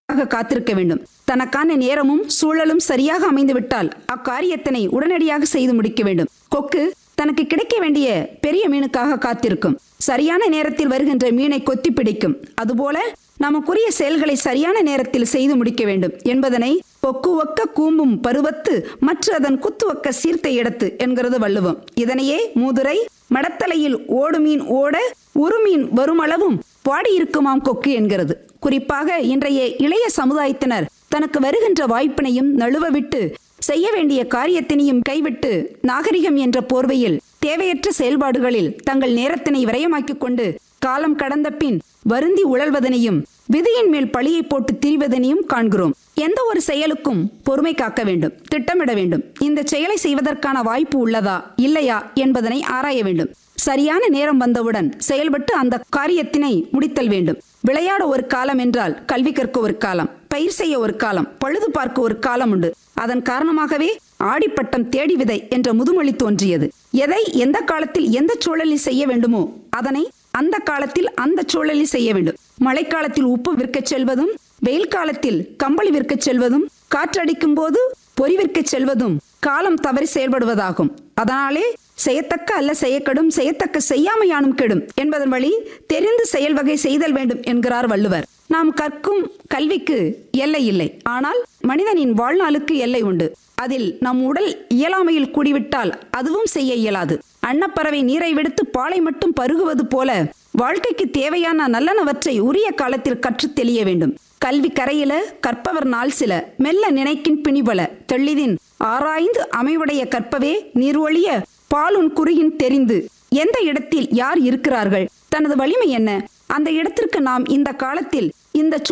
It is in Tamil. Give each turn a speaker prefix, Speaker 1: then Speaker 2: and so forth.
Speaker 1: அதற்காக காத்திருக்க வேண்டும் தனக்கான நேரமும் சூழலும் சரியாக அமைந்துவிட்டால் அக்காரியத்தினை உடனடியாக செய்து முடிக்க வேண்டும் கொக்கு தனக்கு கிடைக்க வேண்டிய பெரிய மீனுக்காக காத்திருக்கும் சரியான நேரத்தில் வருகின்ற மீனை கொத்தி பிடிக்கும் அதுபோல நமக்குரிய செயல்களை சரியான நேரத்தில் செய்து முடிக்க வேண்டும் என்பதனை பொக்கு ஒக்க கூம்பும் பருவத்து மற்ற அதன் குத்துவக்க சீர்த்த இடத்து என்கிறது வள்ளுவம் இதனையே மூதுரை மடத்தலையில் ஓடு மீன் ஓட உருமீன் வருமளவும் பாடியிருக்குமாம் கொக்கு என்கிறது குறிப்பாக இன்றைய இளைய சமுதாயத்தினர் தனக்கு வருகின்ற வாய்ப்பினையும் நழுவ விட்டு செய்ய வேண்டிய காரியத்தினையும் கைவிட்டு நாகரிகம் என்ற போர்வையில் தேவையற்ற செயல்பாடுகளில் தங்கள் நேரத்தினை விரயமாக்கிக் கொண்டு காலம் கடந்த பின் வருந்தி உழல்வதனையும் விதியின் மேல் பழியை போட்டு திரிவதனையும் காண்கிறோம் எந்த ஒரு செயலுக்கும் பொறுமை காக்க வேண்டும் திட்டமிட வேண்டும் இந்த செயலை செய்வதற்கான வாய்ப்பு உள்ளதா இல்லையா என்பதனை ஆராய வேண்டும் சரியான நேரம் வந்தவுடன் செயல்பட்டு அந்த காரியத்தினை முடித்தல் வேண்டும் விளையாட ஒரு காலம் என்றால் கல்வி கற்க ஒரு காலம் பயிர் செய்ய ஒரு காலம் பழுது பார்க்க ஒரு காலம் உண்டு அதன் காரணமாகவே ஆடிப்பட்டம் தேடி விதை என்ற முதுமொழி தோன்றியது எதை எந்த காலத்தில் எந்த சூழலில் செய்ய வேண்டுமோ அதனை அந்த காலத்தில் அந்த சூழலில் செய்ய வேண்டும் மழைக்காலத்தில் உப்பு விற்கச் செல்வதும் வெயில் காலத்தில் கம்பளி விற்கச் செல்வதும் காற்றடிக்கும் போது பொறி விற்கச் செல்வதும் காலம் தவறி செயல்படுவதாகும் அதனாலே செய்யத்தக்க அல்ல செய்யக்கெடும் செய்யத்தக்க செய்யாமையானும் கெடும் என்பதன் வழி தெரிந்து செயல் வகை செய்தல் வேண்டும் என்கிறார் வள்ளுவர் நாம் கற்கும் கல்விக்கு எல்லை இல்லை ஆனால் மனிதனின் வாழ்நாளுக்கு எல்லை உண்டு அதில் நம் உடல் இயலாமையில் கூடிவிட்டால் அதுவும் செய்ய இயலாது அன்னப்பறவை நீரை விடுத்து பாலை மட்டும் பருகுவது போல வாழ்க்கைக்கு தேவையான நல்லனவற்றை உரிய காலத்தில் கற்றுத் தெளிய வேண்டும் கல்வி கரையில கற்பவர் நாள் சில மெல்ல நினைக்கின் பிணிபல தெள்ளிதின் ஆராய்ந்து அமைவுடைய கற்பவே நீர்வழிய பாலுன் குறியின் தெரிந்து எந்த இடத்தில் யார் இருக்கிறார்கள் தனது வலிமை என்ன அந்த இடத்திற்கு நாம் இந்த காலத்தில் இந்த